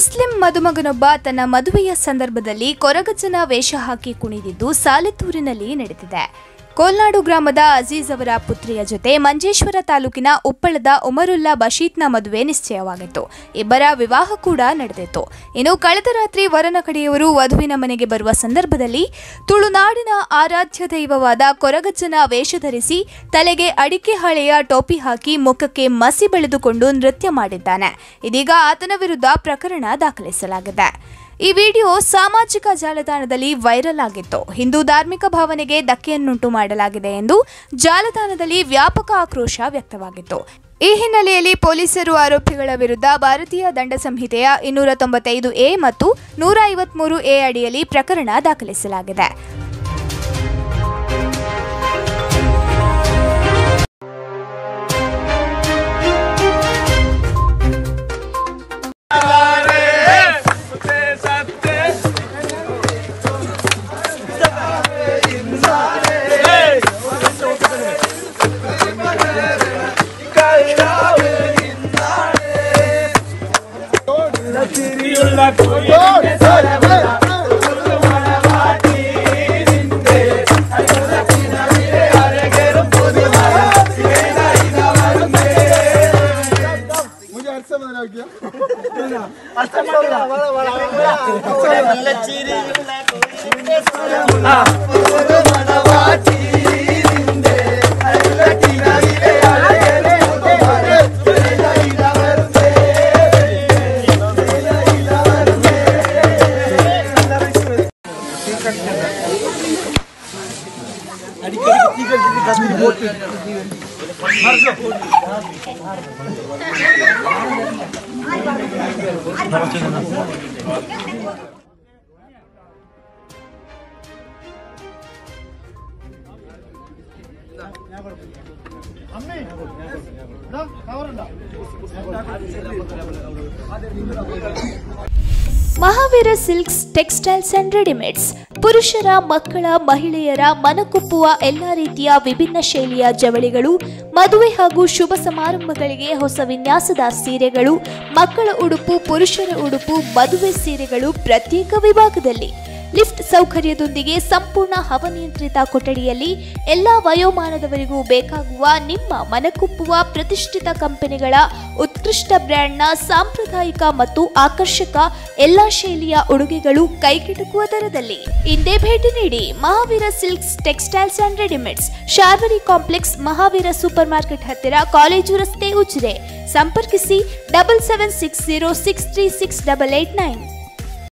Muslim ಮದುಮಗನೊಬ್ಬ ತನ್ನ ಮದುವೆಯ ಸಂದರ್ಭದಲ್ಲಿ ಕೊರಗಜ್ಜನ ವೇಷ ಹಾಕಿ ಕುಣಿದಿದ್ದು ಸಾಲೆತ್ತೂರಿನಲ್ಲಿ ನಡೆದಿದೆ ಕೋಲ್ನಾಡು ಗ್ರಾಮದ ಅಜೀಜ್ ಅವರ ಪುತ್ರಿಯ ಜೊತೆ ಮಂಜೇಶ್ವರ ತಾಲೂಕಿನ ಉಪ್ಪಳದ ಉಮರುಲ್ಲಾ ಬಶೀತ್ನ ಮದುವೆ ನಿಶ್ಚಯವಾಗಿತ್ತು ಇಬ್ಬರ ವಿವಾಹ ಕೂಡ ನಡೆದಿತ್ತು ಇನ್ನು ಕಳೆದ ರಾತ್ರಿ ವರನ ಕಡೆಯವರು ವಧುವಿನ ಮನೆಗೆ ಬರುವ ಸಂದರ್ಭದಲ್ಲಿ ತುಳುನಾಡಿನ ಆರಾಧ್ಯ ದೈವವಾದ ಕೊರಗಜ್ಜನ ವೇಷ ಧರಿಸಿ ತಲೆಗೆ ಅಡಿಕೆ ಹಾಳೆಯ ಟೋಪಿ ಹಾಕಿ ಮುಖಕ್ಕೆ ಮಸಿ ಬೆಳೆದುಕೊಂಡು ನೃತ್ಯ ಮಾಡಿದ್ದಾನೆ ಇದೀಗ ಆತನ ವಿರುದ್ಧ ಪ್ರಕರಣ ದಾಖಲಿಸಲಾಗಿದೆ ಈ ವಿಡಿಯೋ ಸಾಮಾಜಿಕ ಜಾಲತಾಣದಲ್ಲಿ ವೈರಲ್ ಆಗಿತ್ತು ಹಿಂದೂ ಧಾರ್ಮಿಕ ಭಾವನೆಗೆ ಧಕ್ಕೆಯನ್ನುಂಟು ಮಾಡಲಾಗಿದೆ ಎಂದು ಜಾಲತಾಣದಲ್ಲಿ ವ್ಯಾಪಕ ಆಕ್ರೋಶ ವ್ಯಕ್ತವಾಗಿತ್ತು ಈ ಹಿನ್ನೆಲೆಯಲ್ಲಿ ಪೊಲೀಸರು ಆರೋಪಿಗಳ ವಿರುದ್ಧ ಭಾರತೀಯ ದಂಡ ಸಂಹಿತೆಯ ಇನ್ನೂರ ತೊಂಬತ್ತೈದು ಎ ಮತ್ತು ನೂರ ಐವತ್ಮೂರು ಎ ಅಡಿಯಲ್ಲಿ ಪ್ರಕರಣ ದಾಖಲಿಸಲಾಗಿದೆ मुझे अर्थ समझ रहा क्या Mahaveer silks textiles and readymades ಪುರುಷರ ಮಕ್ಕಳ ಮಹಿಳೆಯರ ಮನಕುಪ್ಪುವ ಎಲ್ಲ ರೀತಿಯ ವಿಭಿನ್ನ ಶೈಲಿಯ ಜವಳಿಗಳು ಮದುವೆ ಹಾಗೂ ಶುಭ ಸಮಾರಂಭಗಳಿಗೆ ಹೊಸ ವಿನ್ಯಾಸದ ಸೀರೆಗಳು ಮಕ್ಕಳ ಉಡುಪು ಪುರುಷರ ಉಡುಪು ಮದುವೆ ಸೀರೆಗಳು ಪ್ರತ್ಯೇಕ ವಿಭಾಗದಲ್ಲಿ ಲಿಫ್ಟ್ ಸೌಕರ್ಯದೊಂದಿಗೆ ಸಂಪೂರ್ಣ ಹವನಿಯಂತ್ರಿತ ಕೊಠಡಿಯಲ್ಲಿ ಎಲ್ಲ ವಯೋಮಾನದವರಿಗೂ ಬೇಕಾಗುವ ನಿಮ್ಮ ಮನಕುಪ್ಪುವ ಪ್ರತಿಷ್ಠಿತ ಕಂಪನಿಗಳ ಉತ್ಕೃಷ್ಟ ಬ್ರ್ಯಾಂಡ್ನ ಸಾಂಪ್ರದಾಯಿಕ ಮತ್ತು ಆಕರ್ಷಕ ಎಲ್ಲ ಶೈಲಿಯ ಉಡುಗೆಗಳು ಕೈಗೆಟುಕುವ ದರದಲ್ಲಿ ಇಂದೇ ಭೇಟಿ ನೀಡಿ Mahaveer silks textiles and readymades Sharvari complex Mahaveer super market ಹತ್ತಿರ ಕಾಲೇಜು ರಸ್ತೆ ಉಜಿರೆ ಸಂಪರ್ಕಿಸಿ double seven six zero six three six double eight nine